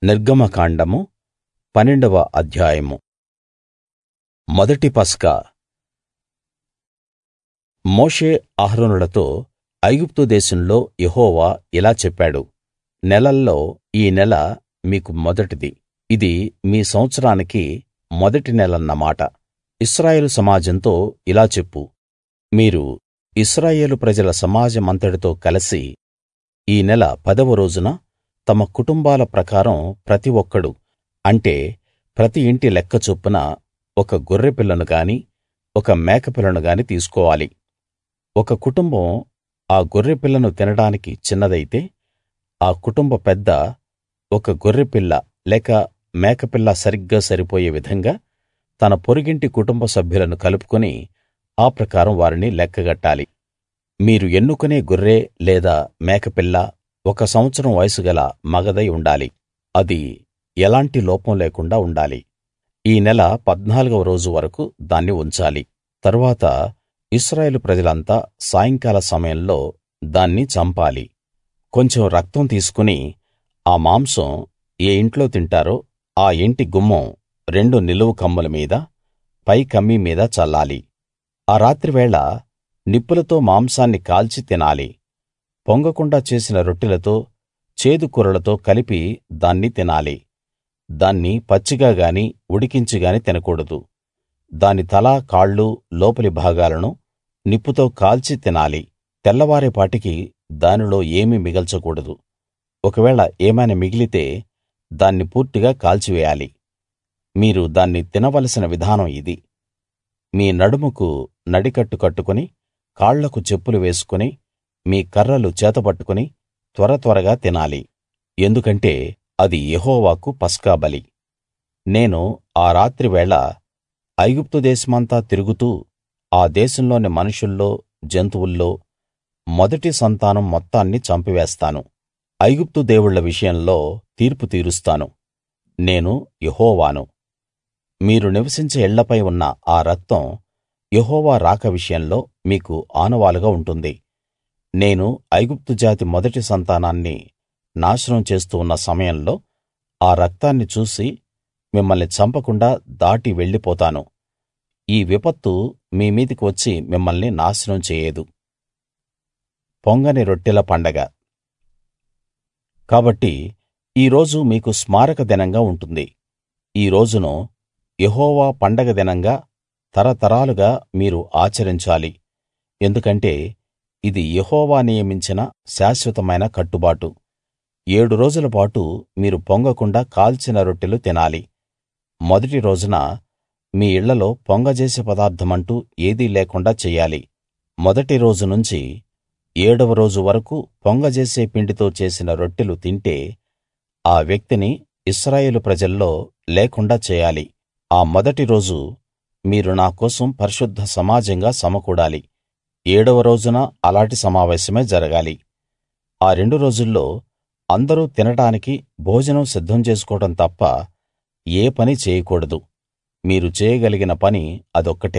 నిర్గమకాండము పన్నెండవ అధ్యాయము మొదటి పస్కా మోషే అహరోనులతో ఐగుప్తు దేశంలో యెహోవా ఇలా చెప్పాడు నెలల్లో ఈ నెల మీకు మొదటిది ఇది మీ సంవత్సరానికి మొదటి నెలన్నమాట ఇశ్రాయేలు సమాజంతో ఇలా చెప్పు మీరు ఇశ్రాయేలు ప్రజల సమాజమంతటితో కలసి ఈ నెల పదవ రోజున తమ కుటుంబాల ప్రకారం ప్రతి ఒక్కడూ అంటే ప్రతి ఇంటి లెక్క చొప్పున ఒక గొర్రెపిల్లను గానీ ఒక మేకపిల్లను గానీ తీసుకోవాలి ఒక కుటుంబం ఆ గొర్రెపిల్లను తినడానికి చిన్నదైతే ఆ కుటుంబ పెద్ద ఒక గొర్రెపిల్ల లేక మేకపిల్ల సరిగ్గా సరిపోయే విధంగా తన పొరుగింటి కుటుంబ సభ్యులను కలుపుకుని ఆ ప్రకారం వారిని లెక్కగట్టాలి మీరు ఎన్నుకునే గొర్రె లేదా మేకపిల్ల ఒక సంవత్సరం వయసు గల మగదై ఉండాలి అది ఎలాంటి లోపం లేకుండా ఉండాలి ఈ నెల పద్నాలుగవ రోజు వరకూ దాన్ని ఉంచాలి తరువాత ఇశ్రాయేలు ప్రజలంతా సాయంకాల సమయంలో దాన్ని చంపాలి కొంచెం రక్తం తీసుకుని ఆ మాంసం ఏ ఇంట్లో తింటారో ఆ ఇంటి గుమ్మం రెండు నిలువు కమ్ముల మీద పై కమ్మీ మీద చల్లాలి ఆ రాత్రివేళ నిప్పులతో మాంసాన్ని కాల్చి తినాలి పొంగకుండా చేసిన రొట్టెలతో చేదు కూరలతో కలిపి దాన్ని తినాలి దాన్ని పచ్చిగా గాని ఉడికించి గాని తినకూడదు దాని తల కాళ్ళు లోపలి భాగాలను నిప్పుతో కాల్చి తినాలి తెల్లవారేపాటికి దానిలో ఏమీ మిగల్చకూడదు ఒకవేళ ఏమైనా మిగిలితే దాన్ని పూర్తిగా కాల్చివేయాలి మీరు దాన్ని తినవలసిన విధానం ఇది మీ నడుముకు నడికట్టు కట్టుకుని కాళ్లకు చెప్పులు వేసుకుని మీ కర్రలు చేతబట్టుకుని త్వర త్వరగా తినాలి ఎందుకంటే అది యెహోవాకు పస్కా బలి నేను ఆ రాత్రి వేళ ఐగుప్తు దేశమంతా తిరుగుతూ ఆ దేశంలోని మనుషుల్లో జంతువుల్లో మొదటి సంతానం మొత్తాన్ని చంపివేస్తాను ఐగుప్తు దేవుళ్ళ విషయంలో తీర్పు తీరుస్తాను నేను యెహోవాను మీరు నివసించే ఇళ్లపై ఉన్న ఆ రక్తం యెహోవా రాక విషయంలో మీకు ఆనవాలుగా ఉంటుంది నేను ఐగుప్తు జాతి మొదటి సంతానాన్ని నాశనం చేస్తూ ఉన్న సమయంలో ఆ రక్తాన్ని చూసి మిమ్మల్ని చంపకుండా దాటి వెళ్ళిపోతాను ఈ విపత్తు మీ మీదికి వచ్చి మిమ్మల్ని నాశనం చేయదు పొంగని రొట్టెల పండగ కాబట్టి ఈ రోజు మీకు స్మారక దినంగా ఉంటుంది ఈ రోజును యెహోవా పండగ దినంగా తరతరాలుగా మీరు ఆచరించాలి ఎందుకంటే ఇది యెహోవా నియమించిన శాశ్వతమైన కట్టుబాటు ఏడు రోజుల పాటు మీరు పొంగకుండా కాల్చిన రొట్టెలు తినాలి మొదటి రోజున మీ ఇళ్ళలో పొంగజేసే పదార్థమంటూ ఏదీ లేకుండా చెయ్యాలి మొదటి రోజు నుంచి ఏడవ రోజు వరకూ పొంగజేసే పిండితో చేసిన రొట్టెలు తింటే ఆ వ్యక్తిని ఇశ్రాయేలు ప్రజల్లో లేకుండా చేయాలి ఆ మొదటి రోజు మీరు నా కోసం పరిశుద్ధ సమాజంగా సమకూడాలి ఏడవ రోజున అలాటి సమావేశమే జరగాలి ఆ రెండు రోజుల్లో అందరూ తినడానికి భోజనం సిద్ధం చేసుకోవడం తప్ప ఏ పనీ చేయకూడదు మీరు చేయగలిగిన పని అదొక్కటే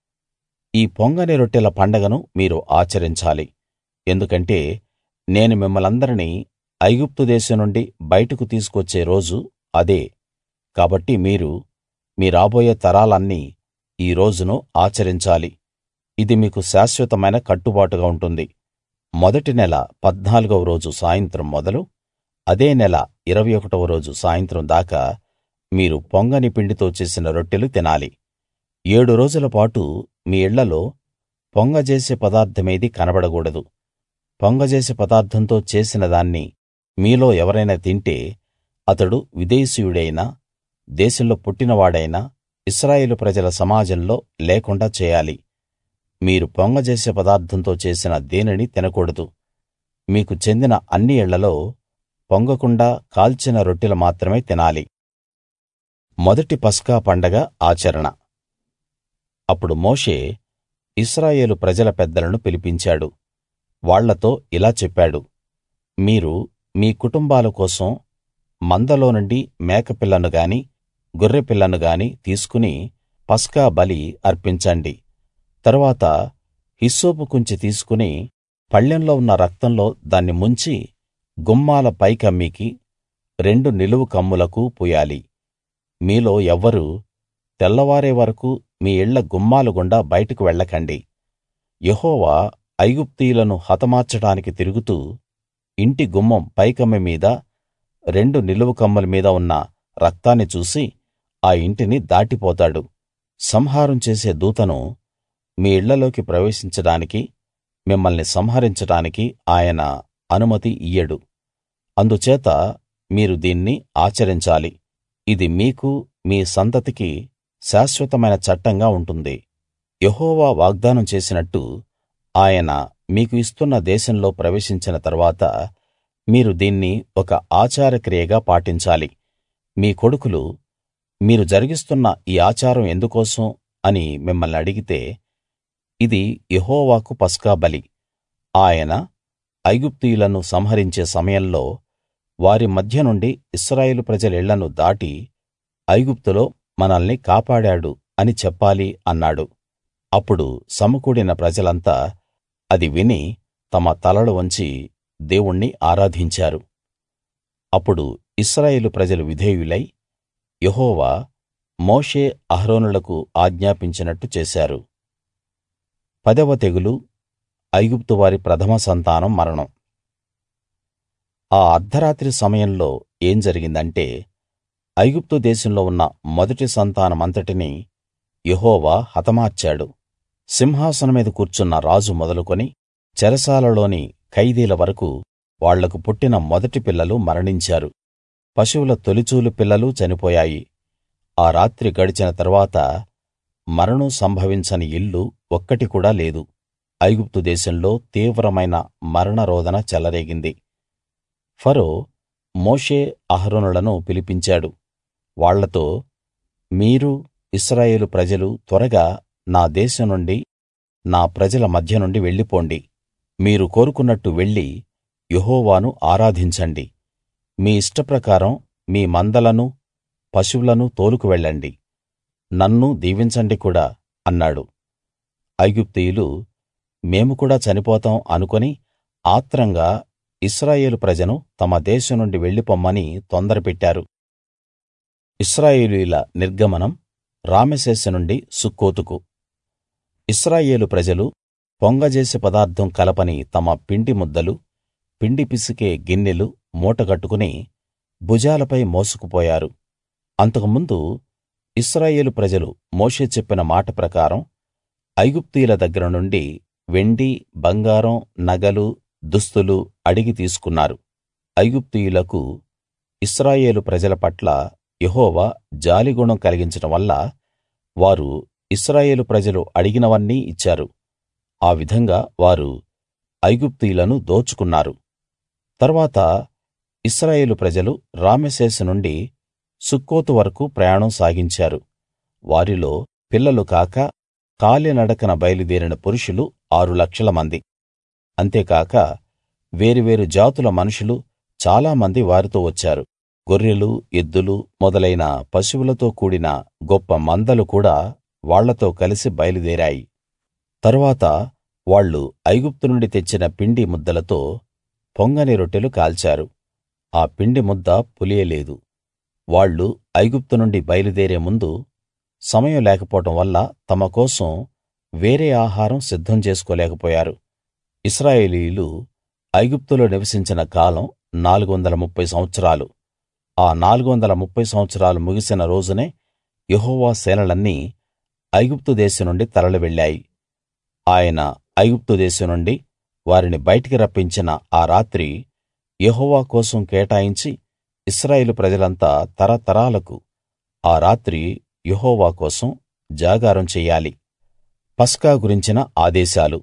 ఈ పొంగని రొట్టెల పండగను మీరు ఆచరించాలి ఎందుకంటే నేను మిమ్మల్నందరినీ ఐగుప్తు దేశం నుండి బయటకు తీసుకొచ్చే రోజు అదే కాబట్టి మీరు మీ రాబోయే తరాలన్నీ ఈ రోజును ఆచరించాలి ఇది మీకు శాశ్వతమైన కట్టుబాటుగా ఉంటుంది మొదటి నెల పద్నాలుగవ రోజు సాయంత్రం మొదలు అదే నెల ఇరవై ఒకటవ రోజు సాయంత్రం దాకా మీరు పొంగని పిండితో చేసిన రొట్టెలు తినాలి ఏడు రోజుల పాటు మీ ఇళ్ళలో పొంగజేసే పదార్థమేదీ కనబడకూడదు పొంగజేసే పదార్థంతో చేసిన దాన్ని మీలో ఎవరైనా తింటే అతడు విదేశీయుడైనా దేశంలో పుట్టినవాడైనా ఇశ్రాయేలు ప్రజల సమాజంలో లేకుండా చేయాలి మీరు పొంగజేసే పదార్థంతో చేసిన దేనినీ తినకూడదు మీకు చెందిన అన్ని ఇళ్ళలో పొంగకుండా కాల్చిన రొట్టెలు మాత్రమే తినాలి మొదటి పస్కా పండగ ఆచరణ అప్పుడు మోషే ఇశ్రాయేలు ప్రజల పెద్దలను పిలిపించాడు వాళ్ళతో ఇలా చెప్పాడు మీరు మీ కుటుంబాల కోసం మందలో నుండి మేకపిల్లను గానీ గొర్రెపిల్లను గానీ తీసుకుని పస్కా బలి అర్పించండి తరువాత హిస్సోపు కుంచె తీసుకుని పళ్ళెంలో ఉన్న రక్తంలో దాన్ని ముంచి గుమ్మాల పైకమ్మీకి రెండు నిలువు కమ్ములకు పూయాలి మీలో ఎవ్వరూ తెల్లవారే వరకూ మీ ఇళ్ళ గుమ్మాల గుండా బయటకు వెళ్ళకండి యెహోవా ఐగుప్తీయులను హతమార్చడానికి తిరుగుతూ ఇంటి గుమ్మం పైకమ్మి మీద రెండు నిలువు కమ్ముల మీద ఉన్న రక్తాన్ని చూసి ఆ ఇంటిని దాటిపోతాడు సంహారం చేసే దూతను మీ ఇళ్ళలోకి ప్రవేశించడానికి మిమ్మల్ని సంహరించడానికి ఆయన అనుమతి ఇయ్యడు అందుచేత మీరు దీన్ని ఆచరించాలి ఇది మీకు మీ సంతతికి శాశ్వతమైన చట్టంగా ఉంటుంది యెహోవా వాగ్దానం చేసినట్టు ఆయన మీకు ఇస్తున్న దేశంలో ప్రవేశించిన తరువాత మీరు దీన్ని ఒక ఆచార క్రియగా పాటించాలి మీ కొడుకులు మీరు జరిగిస్తున్న ఈ ఆచారం ఎందుకోసం అని మిమ్మల్ని అడిగితే ఇది యెహోవాకు పస్కా బలి ఆయన ఐగుప్తీయులను సంహరించే సమయంలో వారి మధ్య నుండి ఇశ్రాయేలు ప్రజల ఇళ్ళను దాటి ఐగుప్తులో మనల్ని కాపాడాడు అని చెప్పాలి అన్నాడు అప్పుడు సమకూడిన ప్రజలంతా అది విని తమ తలలు వంచి దేవుణ్ణి ఆరాధించారు అప్పుడు ఇశ్రాయేలు ప్రజలు విధేయులై యెహోవా మోషే అహరోనులకు ఆజ్ఞాపించినట్టు చేశారు పదవ తెగులు ఐగుప్తు వారి ప్రథమ సంతానం మరణం ఆ అర్థరాత్రి సమయంలో ఏం జరిగిందంటే ఐగుప్తు దేశంలో ఉన్న మొదటి సంతానమంతటినీ యెహోవా హతమార్చాడు సింహాసనం మీద కూర్చున్న రాజు మొదలుకొని చెరసాలలోని ఖైదీల వరకూ వాళ్లకు పుట్టిన మొదటి పిల్లలు మరణించారు పశువుల తొలిచూలు పిల్లలు చనిపోయాయి ఆ రాత్రి గడిచిన తరువాత మరణం సంభవించని ఇల్లు ఒక్కటి కూడా లేదు ఐగుప్తు దేశంలో తీవ్రమైన మరణ రోదన చెలరేగింది ఫరో మోషే అహరోనులను పిలిపించాడు వాళ్ళతో మీరు ఇశ్రాయేలు ప్రజలు త్వరగా నా దేశం నుండి నా ప్రజల మధ్య నుండి వెళ్ళిపోండి మీరు కోరుకున్నట్టు వెళ్లి యెహోవాను ఆరాధించండి మీ ఇష్టప్రకారం మీ మందలనూ పశువులనూ తోలుకు వెళ్ళండి నన్ను దీవించండి కూడా అన్నాడు ఐగుప్తీయులు మేము కూడా చనిపోతాం అనుకుని ఆత్రంగా ఇశ్రాయేలు ప్రజను తమ దేశం నుండి వెళ్ళిపొమ్మని తొందరపెట్టారు ఇశ్రాయేలీయుల నిర్గమనం రామెసేసు నుండి సుక్కోతుకు ఇశ్రాయేలు ప్రజలు పొంగజేసే పదార్థం కలపని తమ పిండి ముద్దలు పిండి పిసికే గిన్నెలు మూటగట్టుకుని భుజాలపై మోసుకుపోయారు అంతకుముందు ఇశ్రాయేలు ప్రజలు మోషే చెప్పిన మాట ప్రకారం ఐగుప్తీయుల దగ్గర నుండి వెండి బంగారం నగలు దుస్తులు అడిగి తీసుకున్నారు ఐగుప్తీయులకు ఇశ్రాయేలు ప్రజల పట్ల యెహోవా జాలిగుణం కలిగించడం వల్ల వారు ఇశ్రాయేలు ప్రజలు అడిగినవన్నీ ఇచ్చారు ఆ విధంగా వారు ఐగుప్తీయులను దోచుకున్నారు తర్వాత ఇశ్రాయేలు ప్రజలు రామెసేసు నుండి సుక్కోతు వరకూ ప్రయాణం సాగించారు వారిలో పిల్లలు కాక కాలినడకన బయలుదేరిన పురుషులు ఆరు లక్షల మంది అంతేకాక వేరువేరు జాతుల మనుషులు చాలామంది వారితో వచ్చారు గొర్రెలు ఎద్దులు మొదలైన పశువులతో కూడిన గొప్ప మందలు కూడా వాళ్ళతో కలిసి బయలుదేరాయి తరువాత వాళ్ళు ఐగుప్తు నుండి తెచ్చిన పిండి ముద్దలతో పొంగని రొట్టెలు కాల్చారు ఆ పిండి ముద్ద పులియలేదు వాళ్ళు ఐగుప్తు నుండి బయలుదేరే ముందు సమయం లేకపోవడం వల్ల తమ కోసం వేరే ఆహారం సిద్ధం చేసుకోలేకపోయారు ఇశ్రాయేలీయులు ఐగుప్తులో నివసించిన కాలం 430 సంవత్సరాలు ఆ 430 సంవత్సరాలు ముగిసిన రోజునే యెహోవా సేనలన్నీ ఐగుప్తు దేశం నుండి తరలి వెళ్ళాయి ఆయన ఐగుప్తు దేశం నుండి వారిని బయటికి రప్పించిన ఆ రాత్రి యెహోవా కోసం కేటాయించి ఇశ్రాయేలు ప్రజలంతా తరతరాలకు ఆ రాత్రి యెహోవా కోసం జాగారం చెయ్యాలి పస్కా గురించిన ఆదేశాలు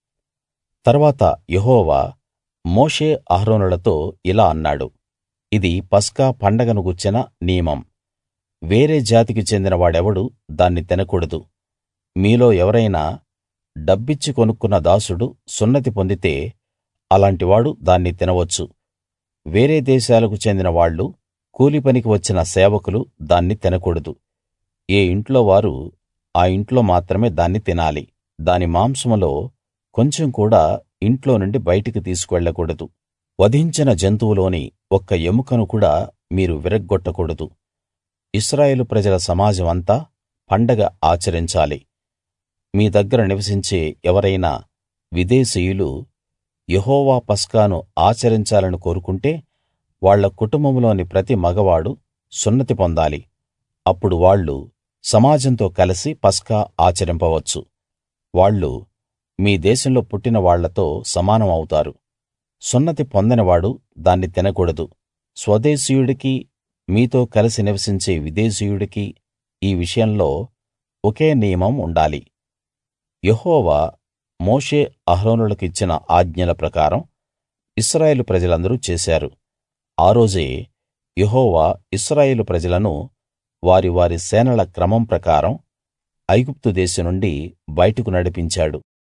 తర్వాత యెహోవా మోషే అహరోనులతో ఇలా అన్నాడు ఇది పస్కా పండగను గూర్చిన నియమం వేరే జాతికి చెందిన వాడెవడూ దాన్ని తినకూడదు మీలో ఎవరైనా డబ్బిచ్చి కొనుక్కున్న దాసుడు సున్నతి పొందితే అలాంటివాడు దాన్ని తినవచ్చు వేరే దేశాలకు చెందిన వాళ్ళు కూలి పనికి వచ్చిన సేవకులు దాన్ని తినకూడదు ఏ ఇంట్లో వారు ఆ ఇంట్లో మాత్రమే దాన్ని తినాలి దాని మాంసంలో కొంచెం కూడా ఇంట్లో నుండి బయటికి తీసుకువెళ్ళకూడదు వధించిన జంతువులోని ఒక్క ఎముకను కూడా మీరు విరగ్గొట్టకూడదు ఇశ్రాయేలు ప్రజల సమాజం అంతా పండగ ఆచరించాలి మీ దగ్గర నివసించే ఎవరైనా విదేశీయులు యెహోవా పస్కాను ఆచరించాలని కోరుకుంటే వాళ్ళ కుటుంబంలోని ప్రతి మగవాడు సున్నతి పొందాలి అప్పుడు వాళ్ళు సమాజంతో కలిసి పస్కా ఆచరింపవచ్చు వాళ్ళు మీ దేశంలో పుట్టిన వాళ్ళతో సమానం అవుతారు సున్నతి పొందనివాడు దాన్ని తినకూడదు స్వదేశీయుడికి మీతో కలిసి నివసించే విదేశీయుడికి ఈ విషయంలో ఒకే నియమం ఉండాలి యెహోవా మోషే అహరోనులకు ఇచ్చిన ఆజ్ఞల ప్రకారం ఇశ్రాయేలు ప్రజలందరూ చేశారు ఆ రోజే యెహోవా ఇశ్రాయేలు ప్రజలను వారి వారి సేనల క్రమం ప్రకారం ఐగుప్తు దేశం నుండి బయటకు నడిపించాడు